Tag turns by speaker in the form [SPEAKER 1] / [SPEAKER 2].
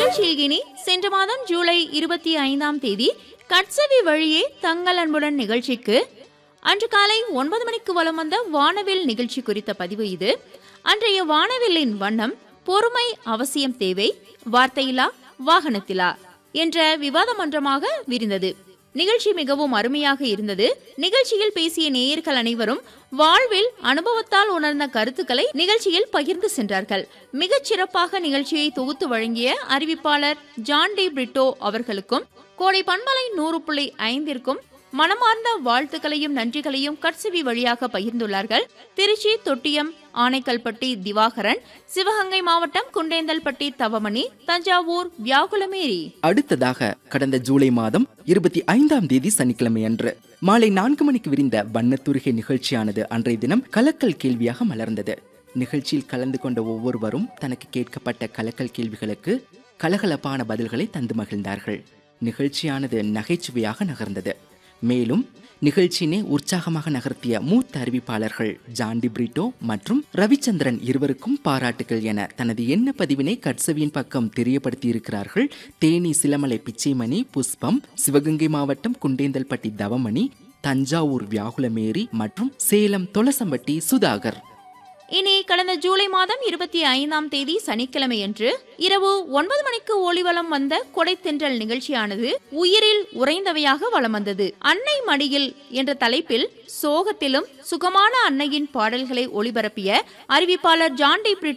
[SPEAKER 1] நிகழ்ச்சியில் இனி சென்ற மாதம் ஜூலை இருபத்தி ஐந்தாம் தேதி கட்சவி வழியே தங்கள் அன்புடன் நிகழ்ச்சிக்கு அன்று காலை ஒன்பது மணிக்கு வலம் வந்த வானவில் நிகழ்ச்சி குறித்த பதிவு இது அன்றைய வானவில்லின் வண்ணம் பொறுமை அவசியம் தேவை வார்த்தையிலா வாகனத்திலா என்ற விவாத மன்றமாக விரிந்தது நிகழ்ச்சி மிகவும் அருமையாக இருந்தது நிகழ்ச்சியில் பேசிய நேயர்கள் அனைவரும் வாழ்வில் அனுபவத்தால் உணர்ந்த கருத்துக்களை நிகழ்ச்சியில் பகிர்ந்து சென்றார்கள் மிகச் சிறப்பாக நிகழ்ச்சியை தொகுத்து வழங்கிய அறிவிப்பாளர் ஜான் டி பிரிட்டோ அவர்களுக்கும் கோடை பண்பலை நூறு புள்ளி ஐந்திற்கும் மனமார்ந்த வாழ்த்துக்களையும் நன்றிகளையும் கட்சிவி வழியாக பகிர்ந்துள்ளார்கள் திருச்சி தொட்டியம் ஆனைக்கல்பட்டி திவாகரன் சிவகங்கை மாவட்டம் குண்டேந்தல்பட்டி தவமணி தஞ்சாவூர் வியாகுலமேரி
[SPEAKER 2] அடுத்ததாக கடந்த ஜூலை மாதம் இருபத்தி ஐந்தாம் தேதி சனிக்கிழமை அன்று மாலை நான்கு மணிக்கு விரிந்த வண்ணத்துருகை நிகழ்ச்சியானது அன்றைய தினம் கலக்கல் கேள்வியாக மலர்ந்தது நிகழ்ச்சியில் கலந்து கொண்ட ஒவ்வொருவரும் தனக்கு கேட்கப்பட்ட கலக்கல் கேள்விகளுக்கு கலகலப்பான பதில்களை தந்து மகிழ்ந்தார்கள் நிகழ்ச்சியானது நகைச்சுவையாக நகர்ந்தது மேலும் நிகழ்ச்சியினை உற்சாகமாக நகர்த்திய மூத்த அறிவிப்பாளர்கள் ஜான்டி பிரிட்டோ மற்றும் ரவிச்சந்திரன் இருவருக்கும் பாராட்டுகள் என தனது எண்ண பதிவினை கட்சவியின் பக்கம் தெரியப்படுத்தியிருக்கிறார்கள் தேனி சிலமலை பிச்சைமணி புஷ்பம் சிவகங்கை மாவட்டம் குண்டேந்தல்பட்டி தவமணி தஞ்சாவூர் வியாகுலமேரி மற்றும் சேலம் தொலசம்பட்டி சுதாகர்
[SPEAKER 1] இனி கடந்த ஜூலை மாதம் இருபத்தி ஐந்தாம் தேதி சனிக்கிழமையன்று இரவு ஒன்பது மணிக்கு ஒளிவலம் வந்த கொடைத்தென்றல் நிகழ்ச்சியானது உயிரில் உறைந்தவையாக வலம் வந்தது அன்னை மடியில் என்ற தலைப்பில் சோகத்திலும் சுகமான அன்னையின் பாடல்களை ஒளிபரப்பிய அறிவிப்பாளர் ஜான் டி பிரிட்டோ